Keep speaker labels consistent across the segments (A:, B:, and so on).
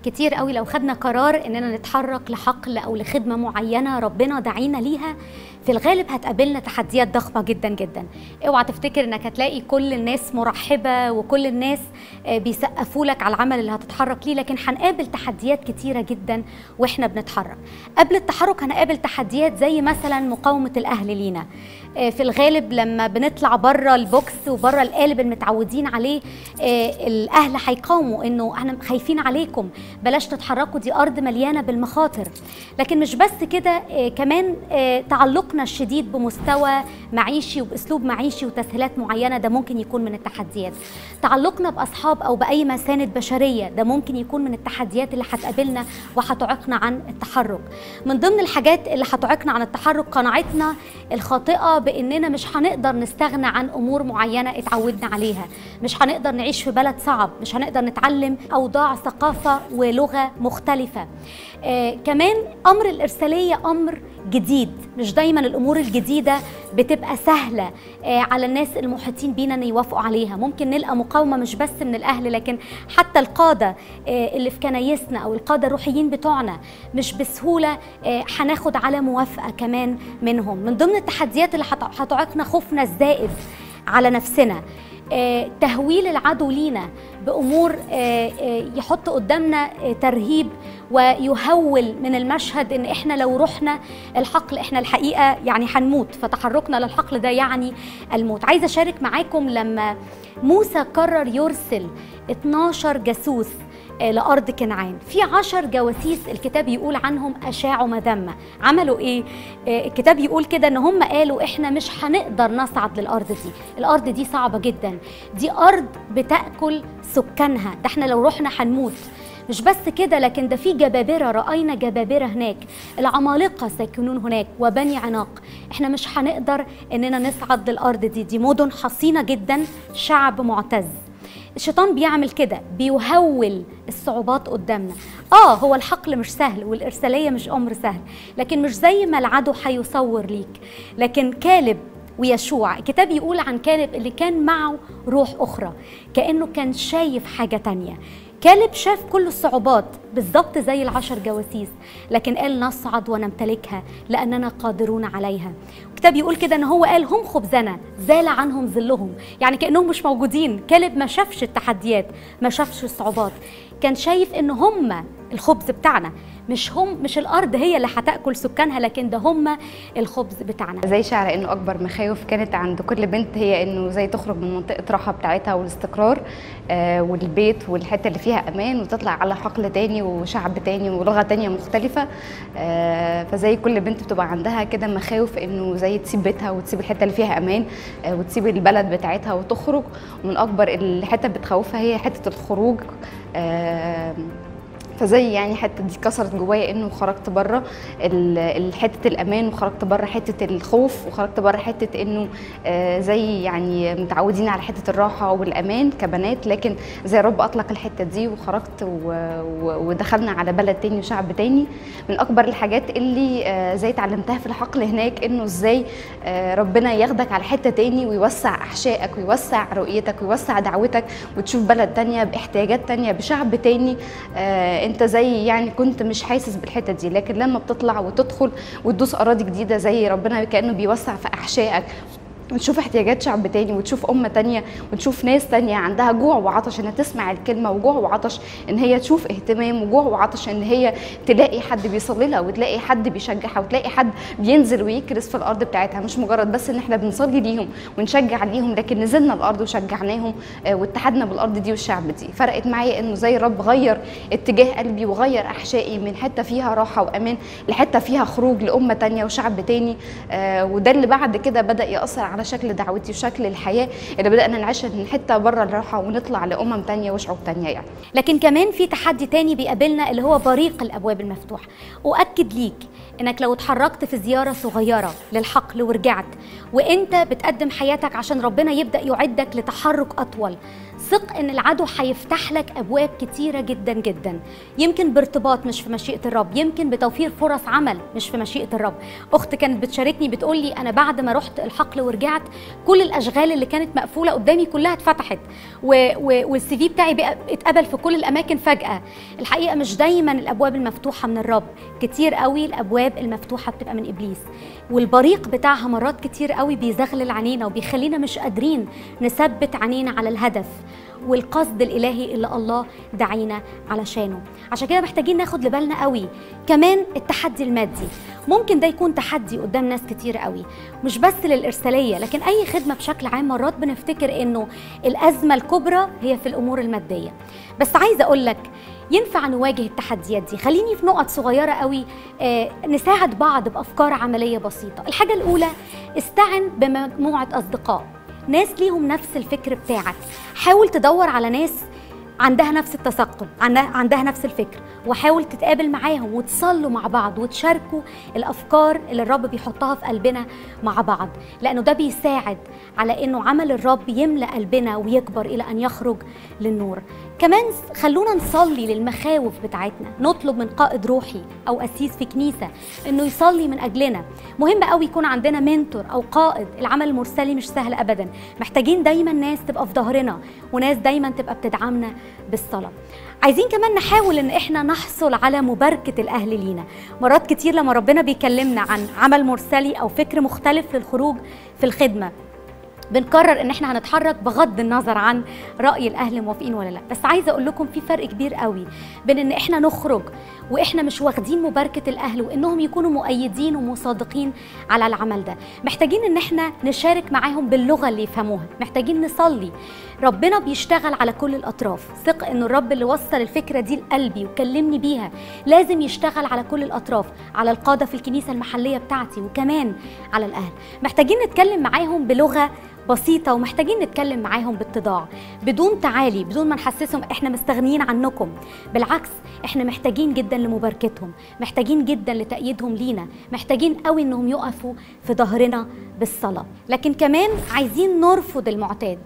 A: كتير قوي لو خدنا قرار اننا نتحرك لحقل او لخدمه معينه ربنا دعينا ليها في الغالب هتقابلنا تحديات ضخمه جدا جدا اوعى تفتكر انك هتلاقي كل الناس مرحبه وكل الناس آه، بيسقفوا لك على العمل اللي هتتحرك ليه لكن هنقابل تحديات كتيره جدا واحنا بنتحرك قبل التحرك هنقابل تحديات زي مثلا مقاومه الاهل لينا آه، في الغالب لما بنطلع بره البوكس وبره القالب المتعودين عليه آه، الاهل هيقاوموا انه احنا خايفين عليكم بلاش تتحركوا دي ارض مليانه بالمخاطر لكن مش بس كده آه، كمان آه، تعلقنا الشديد بمستوى معيشي وباسلوب معيشي وتسهيلات معينه ده ممكن يكون من التحديات تعلقنا باصحاب او باي مساند بشريه ده ممكن يكون من التحديات اللي هتقابلنا وهتعيقنا عن التحرك من ضمن الحاجات اللي هتعيقنا عن التحرك قناعتنا الخاطئه باننا مش هنقدر نستغنى عن امور معينه اتعودنا عليها مش هنقدر نعيش في بلد صعب مش هنقدر نتعلم اوضاع ثقافه ولغه مختلفه آه كمان امر الارساليه امر جديد مش دايما الامور الجديده بتبقى سهله آه على الناس المحيطين بينا ان يوافقوا عليها ممكن نلقى مقاومه مش بس من الاهل لكن حتى القاده آه اللي في كنايسنا او القاده الروحيين بتوعنا مش بسهوله آه هناخد على موافقه كمان منهم من ضمن التحديات اللي هت- هتعيقنا خوفنا الزائد على نفسنا آه، تهويل العدو لينا بامور آه، آه، يحط قدامنا آه، ترهيب ويهول من المشهد ان احنا لو رحنا الحقل احنا الحقيقه يعني هنموت فتحركنا للحقل ده يعني الموت عايزه اشارك معاكم لما موسى قرر يرسل 12 جاسوس آه، لأرض كنعان في عشر جواسيس الكتاب يقول عنهم أشاعوا مذمة عملوا إيه؟ آه، الكتاب يقول كده إن هم قالوا إحنا مش هنقدر نصعد للأرض دي الأرض دي صعبة جدا دي أرض بتأكل سكانها ده إحنا لو رحنا هنموت مش بس كده لكن ده في جبابرة رأينا جبابرة هناك العمالقة سيكونون هناك وبني عناق احنا مش هنقدر اننا نصعد للأرض دي دي مدن حصينة جدا شعب معتز الشيطان بيعمل كده بيهول الصعوبات قدامنا اه هو الحقل مش سهل والارساليه مش امر سهل لكن مش زي ما العدو هيصور ليك لكن كالب ويشوع الكتاب يقول عن كالب اللي كان معه روح اخرى كانه كان شايف حاجه تانية كالب شاف كل الصعوبات بالظبط زي العشر جواسيس لكن قال نصعد ونمتلكها لاننا قادرون عليها الكتاب يقول كده ان هو قال هم خبزنا زال عنهم ظلهم يعني كانهم مش موجودين كالب ما شافش التحديات ما شافش الصعوبات كان شايف ان هم الخبز بتاعنا مش هم مش الارض هي اللي هتاكل سكانها لكن ده هم الخبز بتاعنا
B: زي شعر انه اكبر مخاوف كانت عند كل بنت هي انه زي تخرج من منطقه راحه بتاعتها والاستقرار آه والبيت والحته اللي فيها امان وتطلع على حقل تاني وشعب تاني ولغه تانيه مختلفه آه فزي كل بنت بتبقى عندها كده مخاوف انه زي تسيب بيتها وتسيب الحته اللي فيها امان آه وتسيب البلد بتاعتها وتخرج ومن اكبر الحته بتخوفها هي حته الخروج آه فزي يعني حته دي كسرت جوايا انه خرجت بره حته الامان وخرجت بره حته الخوف وخرجت بره حته انه آه زي يعني متعودين على حته الراحه والامان كبنات لكن زي رب اطلق الحته دي وخرجت و- و- ودخلنا على بلد تاني وشعب تاني من اكبر الحاجات اللي آه زي اتعلمتها في الحقل هناك انه ازاي آه ربنا ياخدك على حته تاني ويوسع احشائك ويوسع رؤيتك ويوسع دعوتك وتشوف بلد تانية باحتياجات تانية بشعب تاني آه انت زي يعني كنت مش حاسس بالحته دي لكن لما بتطلع وتدخل وتدوس اراضي جديده زي ربنا كانه بيوسع في احشائك وتشوف احتياجات شعب تاني وتشوف أمة تانية وتشوف ناس تانية عندها جوع وعطش انها تسمع الكلمة وجوع وعطش ان هي تشوف اهتمام وجوع وعطش ان هي تلاقي حد بيصلي لها وتلاقي حد بيشجعها وتلاقي حد بينزل ويكرس في الارض بتاعتها مش مجرد بس ان احنا بنصلي ليهم ونشجع ليهم لكن نزلنا الارض وشجعناهم آه، واتحدنا بالارض دي والشعب دي فرقت معايا انه زي الرب غير اتجاه قلبي وغير احشائي من حته فيها راحه وامان لحته فيها خروج لامه تانية وشعب تاني آه، وده اللي بعد كده بدا ياثر على شكل دعوتي وشكل الحياه اللي بدانا نعيشها من حته بره الراحه ونطلع لامم تانية وشعوب تانية يعني
A: لكن كمان في تحدي تاني بيقابلنا اللي هو بريق الابواب المفتوح اؤكد ليك انك لو اتحركت في زياره صغيره للحقل ورجعت وانت بتقدم حياتك عشان ربنا يبدا يعدك لتحرك اطول ثق ان العدو هيفتح لك ابواب كتيره جدا جدا يمكن بارتباط مش في مشيئه الرب يمكن بتوفير فرص عمل مش في مشيئه الرب اخت كانت بتشاركني بتقول لي انا بعد ما رحت الحقل ورجعت كل الاشغال اللي كانت مقفوله قدامي كلها اتفتحت و- و- والسي في بتاعي بقى اتقبل في كل الاماكن فجاه الحقيقه مش دايما الابواب المفتوحه من الرب كتير قوي الابواب المفتوحه بتبقى من ابليس والبريق بتاعها مرات كتير قوي بيزغلل عينينا وبيخلينا مش قادرين نثبت عينينا على الهدف والقصد الالهي اللي الله دعينا علشانه عشان كده محتاجين ناخد لبالنا قوي كمان التحدي المادي ممكن ده يكون تحدي قدام ناس كتير قوي مش بس للارساليه لكن اي خدمه بشكل عام مرات بنفتكر انه الازمه الكبرى هي في الامور الماديه بس عايزه اقول لك ينفع نواجه التحديات دي خليني في نقط صغيره قوي آه نساعد بعض بافكار عمليه بسيطه الحاجه الاولى استعن بمجموعه اصدقاء ناس ليهم نفس الفكر بتاعك حاول تدور على ناس عندها نفس التثقل عندها, عندها نفس الفكر وحاول تتقابل معاهم وتصلوا مع بعض وتشاركوا الافكار اللي الرب بيحطها في قلبنا مع بعض لانه ده بيساعد على انه عمل الرب يملا قلبنا ويكبر الى ان يخرج للنور كمان خلونا نصلي للمخاوف بتاعتنا نطلب من قائد روحي او اسيس في كنيسه انه يصلي من اجلنا مهم قوي يكون عندنا منتور او قائد العمل المرسلي مش سهل ابدا محتاجين دايما ناس تبقى في ظهرنا وناس دايما تبقى بتدعمنا بالصلاه عايزين كمان نحاول ان احنا نحصل على مباركه الاهل لينا مرات كتير لما ربنا بيكلمنا عن عمل مرسلي او فكر مختلف للخروج في الخدمه بنقرر ان احنا هنتحرك بغض النظر عن راي الاهل موافقين ولا لا بس عايزه اقول لكم في فرق كبير قوي بين ان احنا نخرج واحنا مش واخدين مباركه الاهل وانهم يكونوا مؤيدين ومصادقين على العمل ده محتاجين ان احنا نشارك معاهم باللغه اللي يفهموها محتاجين نصلي ربنا بيشتغل على كل الاطراف ثق ان الرب اللي وصل الفكره دي لقلبي وكلمني بيها لازم يشتغل على كل الاطراف على القاده في الكنيسه المحليه بتاعتي وكمان على الاهل محتاجين نتكلم معاهم بلغه بسيطة ومحتاجين نتكلم معاهم باتضاع بدون تعالي بدون ما نحسسهم احنا مستغنيين عنكم بالعكس احنا محتاجين جدا لمباركتهم محتاجين جدا لتأييدهم لينا محتاجين قوي انهم يقفوا في ظهرنا بالصلاة لكن كمان عايزين نرفض المعتاد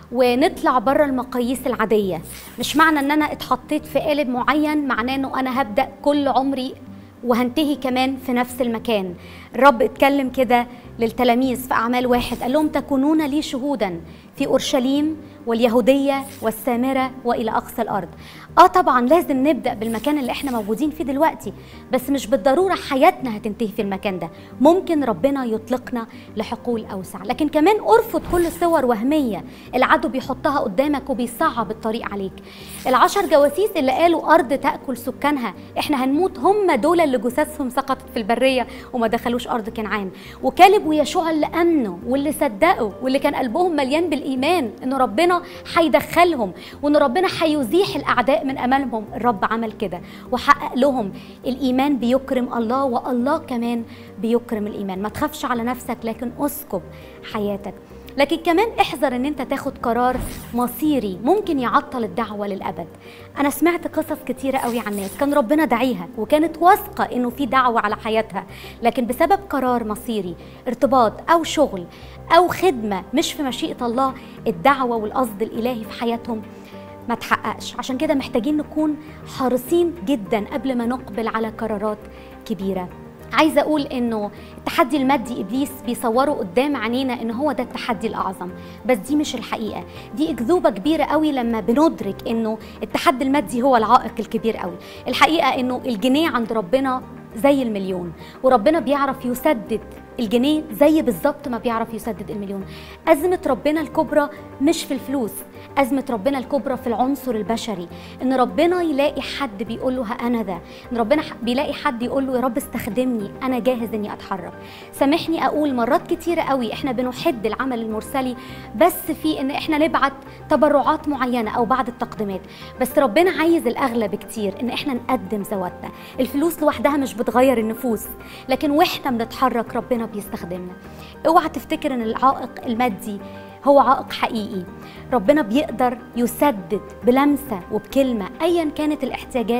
A: ونطلع بره المقاييس العادية مش معنى ان انا اتحطيت في قالب معين معناه انه انا هبدأ كل عمري وهنتهي كمان في نفس المكان الرب اتكلم كده للتلاميذ في أعمال واحد قال لهم تكونون لي شهودا في أورشليم واليهودية والسامرة وإلى أقصى الأرض آه طبعا لازم نبدأ بالمكان اللي احنا موجودين فيه دلوقتي بس مش بالضرورة حياتنا هتنتهي في المكان ده ممكن ربنا يطلقنا لحقول أوسع لكن كمان أرفض كل صور وهمية العدو بيحطها قدامك وبيصعب الطريق عليك العشر جواسيس اللي قالوا أرض تأكل سكانها احنا هنموت هم دول اللي جثثهم سقطت في البرية وما دخلوش أرض كنعان وكالب ويشوع اللي أمنوا واللي صدقوا واللي كان قلبهم مليان بالإيمان إن ربنا هيدخلهم وإن ربنا هيزيح الأعداء من أمامهم الرب عمل كده وحقق لهم الإيمان بيكرم الله والله كمان بيكرم الإيمان ما تخافش على نفسك لكن أسكب حياتك لكن كمان احذر ان انت تاخد قرار مصيري ممكن يعطل الدعوه للابد انا سمعت قصص كتيره قوي عن ناس كان ربنا دعيها وكانت واثقه انه في دعوه على حياتها لكن بسبب قرار مصيري ارتباط او شغل او خدمه مش في مشيئه الله الدعوه والقصد الالهي في حياتهم ما تحققش عشان كده محتاجين نكون حريصين جدا قبل ما نقبل على قرارات كبيره عايزه اقول انه التحدي المادي ابليس بيصوره قدام عينينا ان هو ده التحدي الاعظم بس دي مش الحقيقه دي اكذوبه كبيره قوي لما بندرك انه التحدي المادي هو العائق الكبير قوي الحقيقه انه الجنيه عند ربنا زي المليون وربنا بيعرف يسدد الجنيه زي بالظبط ما بيعرف يسدد المليون أزمة ربنا الكبرى مش في الفلوس أزمة ربنا الكبرى في العنصر البشري إن ربنا يلاقي حد بيقول له ها أنا ذا إن ربنا بيلاقي حد يقول له يا رب استخدمني أنا جاهز إني أتحرك سامحني أقول مرات كتيرة قوي إحنا بنحد العمل المرسلي بس في إن إحنا نبعت تبرعات معينة أو بعض التقديمات بس ربنا عايز الأغلى بكتير إن إحنا نقدم ذواتنا الفلوس لوحدها مش بتغير النفوس لكن وإحنا بنتحرك ربنا بيستخدمنا اوعى تفتكر ان العائق المادي هو عائق حقيقي ربنا بيقدر يسدد بلمسه وبكلمه ايا كانت الاحتياجات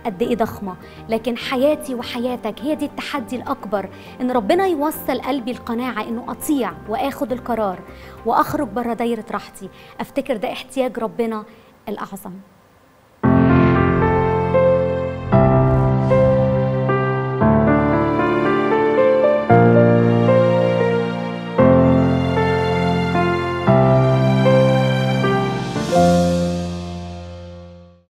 A: قد ايه ضخمه لكن حياتي وحياتك هي دي التحدي الاكبر ان ربنا يوصل قلبي القناعه انه اطيع واخد القرار واخرج بره دايره راحتي افتكر ده احتياج ربنا الاعظم